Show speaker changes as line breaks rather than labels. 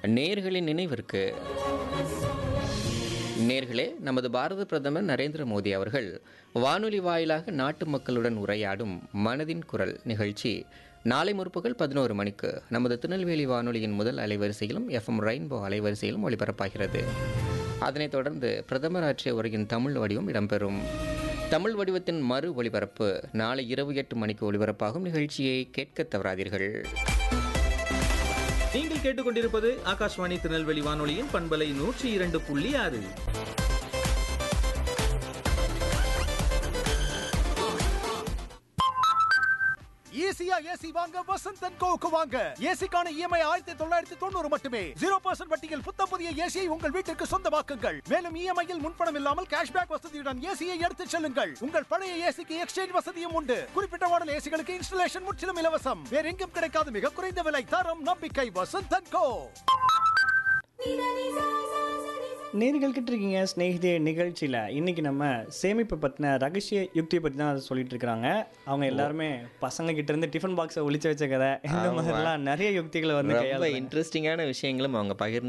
நேர்களின் நினைவிற்கு நேர்களே நமது பாரத பிரதமர் நரேந்திர மோடி அவர்கள் வானொலி வாயிலாக நாட்டு மக்களுடன் உரையாடும் மனதின் குரல் நிகழ்ச்சி நாளை முற்பகல் பதினோரு மணிக்கு நமது திருநெல்வேலி வானொலியின் முதல் அலைவரிசையிலும் எஃப்எம் ரெயின்போ அலைவரிசையிலும் ஒளிபரப்பாகிறது அதனைத் தொடர்ந்து பிரதமர் ஆற்றிய உரையின் தமிழ் வடிவம் இடம்பெறும் தமிழ் வடிவத்தின் மறு ஒளிபரப்பு நாளை இரவு எட்டு மணிக்கு ஒளிபரப்பாகும் நிகழ்ச்சியை கேட்க தவறாதீர்கள்
நீங்கள் கேட்டுக்கொண்டிருப்பது ஆகாஷ்வாணி திருநெல்வேலி வானொலியின் பண்பலை நூற்றி இரண்டு புள்ளி ஆறு
ஈஸியா ஏசி வாங்க வசந்த் அண்ட் கோவுக்கு வாங்க ஏசிக்கான இஎம்ஐ ஆயிரத்தி தொள்ளாயிரத்தி தொண்ணூறு மட்டுமே ஜீரோ பர்சன்ட் வட்டியில் புத்த புதிய ஏசியை உங்கள் வீட்டிற்கு சொந்தமாக்குங்கள் மேலும் இஎம்ஐயில் முன்பணம் இல்லாமல் கேஷ்பேக் வசதியுடன் ஏசியை எடுத்துச் செல்லுங்கள் உங்கள் பழைய ஏசிக்கு எக்ஸ்சேஞ்ச் வசதியும் உண்டு குறிப்பிட்ட மாடல் ஏசிகளுக்கு இன்ஸ்டலேஷன் முற்றிலும் இலவசம் வேற எங்கும் கிடைக்காத மிக குறைந்த விலை தரம் நம்பிக்கை வசந்த் அண்ட் கோ
நேர்கள் கிட்ட இருக்கீங்க ஸ்நேகிதே நிகழ்ச்சியில் இன்னைக்கு நம்ம சேமிப்பு பற்றின ரகசிய யுக்தியை பற்றி தான் சொல்லிட்டு இருக்கிறாங்க அவங்க எல்லாருமே பசங்க கிட்ட இருந்து டிஃபன் பாக்ஸை ஒளிச்சு வச்ச கதை இந்த
ஆமா.
மாதிரிலாம் நிறைய யுக்திகளை வந்து
ரொம்ப
கையாளுறாங்க
இன்ட்ரெஸ்டிங்கான விஷயங்களும் அவங்க பகிர்ந்து